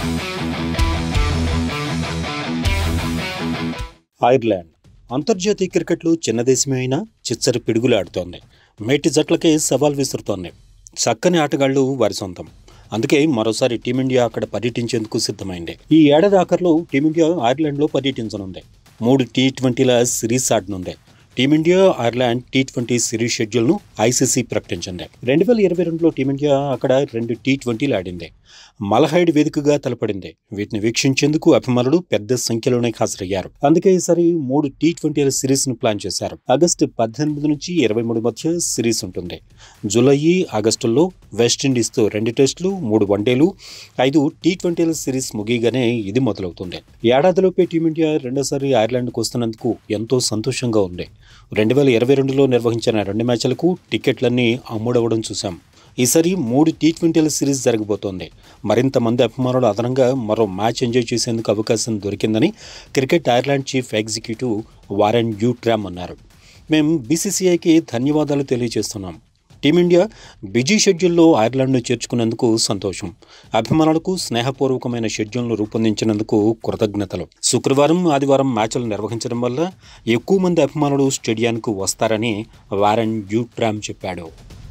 Ireland అంతర్జాతీయ క్రికెట్లో చిన్న దేశమే అయినా చిచ్చరి పిడుగులు ఆడుతోంది మేటి జట్లకే సవాల్ విసురుతోంది చక్కని ఆటగాళ్లు వారి సొంతం అందుకే మరోసారి టీమిండియా అక్కడ పర్యటించేందుకు సిద్ధమైంది ఈ ఏడాది ఆఖరిలో టీమిండియా ఐర్లాండ్లో పర్యటించనుంది మూడు టీ ట్వంటీల సిరీస్ ఆడనుంది team India Ireland T twenty series షెడ్యూల్ను ఐసీసీ ప్రకటించింది రెండు వేల ఇరవై రెండులో టీమిండియా అక్కడ రెండు టీ ట్వంటీలు ఆడింది మలహైడ్ వేదికగా తలపడింది వీటిని వీక్షించేందుకు అభిమానులు పెద్ద సంఖ్యలోనే హాజరయ్యారు అందుకే ఈసారి మూడు టీ ట్వంటీల సిరీస్ ను ప్లాన్ చేశారు ఆగస్టు పద్దెనిమిది నుంచి ఇరవై మూడు మధ్య సిరీస్ ఉంటుంది జూలై ఆగస్టుల్లో వెస్టిండీస్తో రెండు టెస్టులు మూడు వన్డేలు ఐదు టీ ట్వంటీల సిరీస్ ముగియగానే ఇది మొదలవుతుంది ఏడాదిలోపే టీమిండియా రెండోసారి ఐర్లాండ్కు వస్తున్నందుకు ఎంతో సంతోషంగా ఉంది రెండు వేల ఇరవై రెండులో నిర్వహించిన రెండు మ్యాచ్లకు టికెట్లన్నీ అమ్ముడవడం చూశాం ఈసారి మూడు టీ ట్వంటీల సిరీస్ జరగబోతోంది మరింత మంది అభిమానులు అదనంగా మరో మ్యాచ్ ఎంజాయ్ చేసేందుకు అవకాశం దొరికిందని cricket Ireland chief executive Warren Deutrom అన్నారు మేం బీసీసీఐకి ధన్యవాదాలు తెలియజేస్తున్నాం టీమిండియా బిజీ షెడ్యూల్లో ఐర్లాండ్ను చేర్చుకున్నందుకు సంతోషం అభిమానులకు స్నేహపూర్వకమైన షెడ్యూల్ను రూపొందించినందుకు కృతజ్ఞతలు శుక్రవారం ఆదివారం మ్యాచ్లు నిర్వహించడం వల్ల ఎక్కువ మంది అభిమానులు స్టేడియానికి వస్తారని వారెన్ యూట్రామ్ చెప్పాడు